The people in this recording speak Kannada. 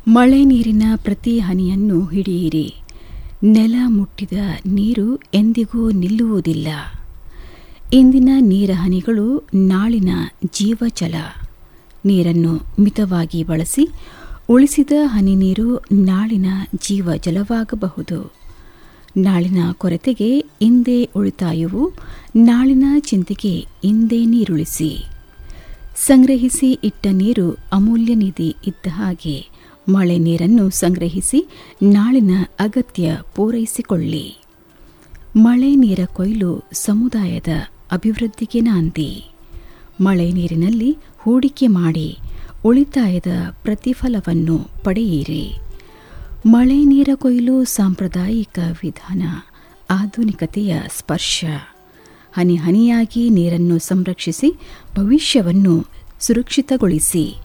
ಮಳೆ ನೀರಿನ ಪ್ರತಿ ಹನಿಯನ್ನು ಹಿಡಿಯಿರಿ ನೆಲ ಮುಟ್ಟಿದ ನೀರು ಎಂದಿಗೂ ನಿಲ್ಲುವುದಿಲ್ಲ ಇಂದಿನ ನೀರ ಹನಿಗಳು ನಾಳಿನ ಜೀವಜಲ ನೀರನ್ನು ಮಿತವಾಗಿ ಬಳಸಿ ಉಳಿಸಿದ ಹನಿ ನೀರು ನಾಳಿನ ಜೀವಜಲವಾಗಬಹುದು ನಾಳಿನ ಕೊರತೆಗೆ ಇಂದೇ ಉಳಿತಾಯವು ನಾಳಿನ ಚಿಂತೆಗೆ ಇಂದೇ ನೀರುಳಿಸಿ ಸಂಗ್ರಹಿಸಿ ಇಟ್ಟ ನೀರು ಅಮೂಲ್ಯ ನಿಧಿ ಇದ್ದ ಹಾಗೆ ಮಳೆ ನೀರನ್ನು ಸಂಗ್ರಹಿಸಿ ನಾಳಿನ ಅಗತ್ಯ ಪೂರೈಸಿಕೊಳ್ಳಿ ಮಳೆ ನೀರ ಕೊಯ್ಲು ಸಮುದಾಯದ ಅಭಿವೃದ್ಧಿಗೆ ನಾಂದಿ ಮಳೆ ನೀರಿನಲ್ಲಿ ಹೂಡಿಕೆ ಮಾಡಿ ಉಳಿತಾಯದ ಪ್ರತಿಫಲವನ್ನು ಪಡೆಯಿರಿ ಮಳೆ ನೀರ ಕೊಯ್ಲು ಸಾಂಪ್ರದಾಯಿಕ ವಿಧಾನ ಆಧುನಿಕತೆಯ ಸ್ಪರ್ಶ ಹನಿ ಹನಿಯಾಗಿ ನೀರನ್ನು ಸಂರಕ್ಷಿಸಿ ಭವಿಷ್ಯವನ್ನು ಸುರಕ್ಷಿತಗೊಳಿಸಿ